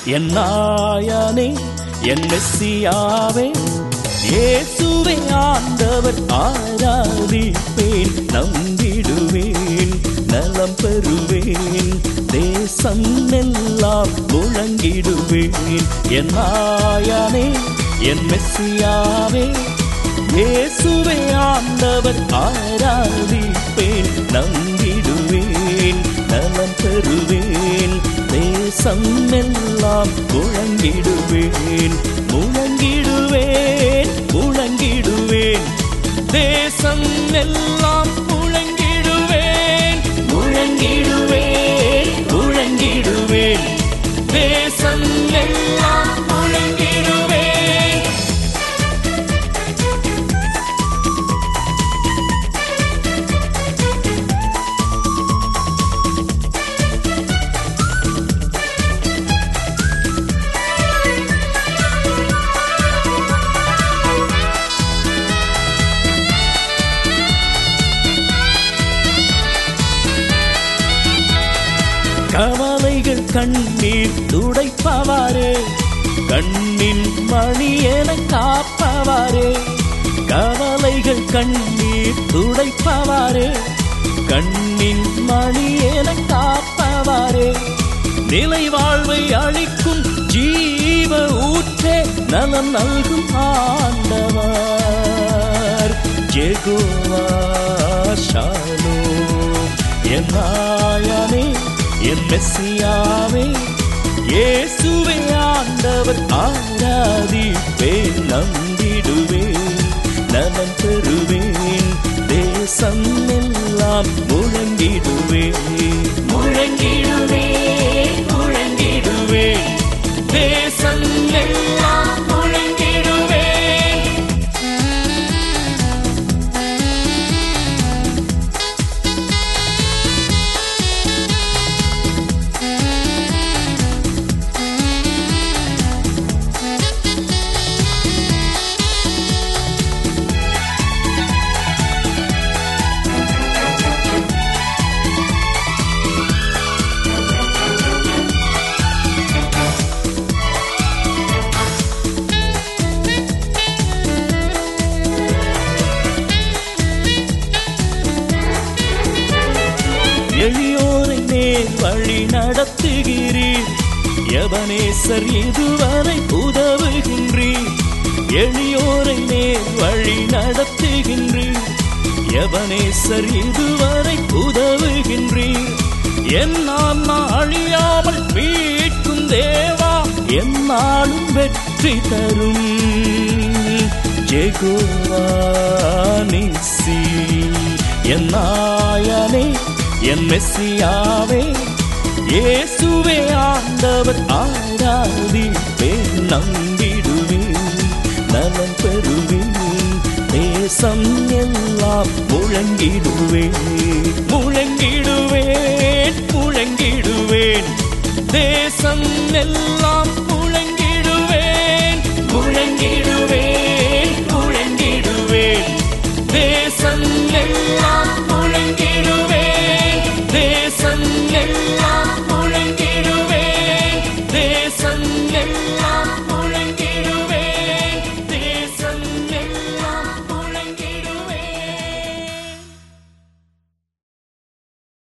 என் நாயனே என் மெஸ்ஸியாவே இயேசுவே ஆண்டவர் ஆராதிப்பேன் நம்பிடுவேன் நலம் பெறுவேன் தேசம் எல்லாம் முழங்கிடுவேன் என் நாயனே என் மெஸ்ஸியாவே இயேசுவே ஆண்டவர் ஆராதிப்பேன் நம்பிடுவேன் நலம் பெறுவேன் தேசம் எல்லாம் முழங்கிடுவேன் முழங்கிடுவேன் முழங்கிடுவேன் தேசம் எல்லாம் முழங்கிடுவேன் முழங்கிடுவேன் முழங்கிடுவேன் தேசம் எல்லாம் முழங்கிடுவேன் கவலைகள் கண்ணீர் துடைப்பவாரே கண்ணின் மணி என காப்பவாரே கவலைகள் கண்ணீர் துடைப்பவாரே கண்ணின் மணி என காப்பவாரே நிலை வாழ்வை அளிக்கும் ஜீவ ஊற்றே நலம் நல்கும் ஆண்டவர் ஜெகோவா ஷாலோ என் நாயனே என் மெஸ்ஸியாவே இயேசுவே ஆண்டவர் ஆராதிப்பேன் நம்பிடுவேன் நலம் பெறுவேன் தேசம் எல்லாம் முழங்கிடுவேன் முழங்கிடுவேன் முழங்கிடுவேன் தேசம் எல்லாம் முழங்கிடுவேன் எளியோரை நேர் வழி நடத்துகிறீர் எவனேசர் இதுவரை உதவுகின்றீர் எளியோரை நேர் வழி நடத்துகின்றீர் எவனேசர் இதுவரை உதவுகின்றீர் என்னால் அழியாமல் மீட்கும் தேவா என்னாலும் வெற்றி தரும் ஜெகோவா நிசி என் நாயனே என் மெஸ்ஸியாவே இயேசுவே ஆண்டவர் ஆராதிப்பேன் நம்பிடுவேன் நலம் பெறுவேன் தேசம் எல்லாம் முழங்கிடுவேன் முழங்கிடுவேன் முழங்கிடுவேன் தேசம் எல்லாம்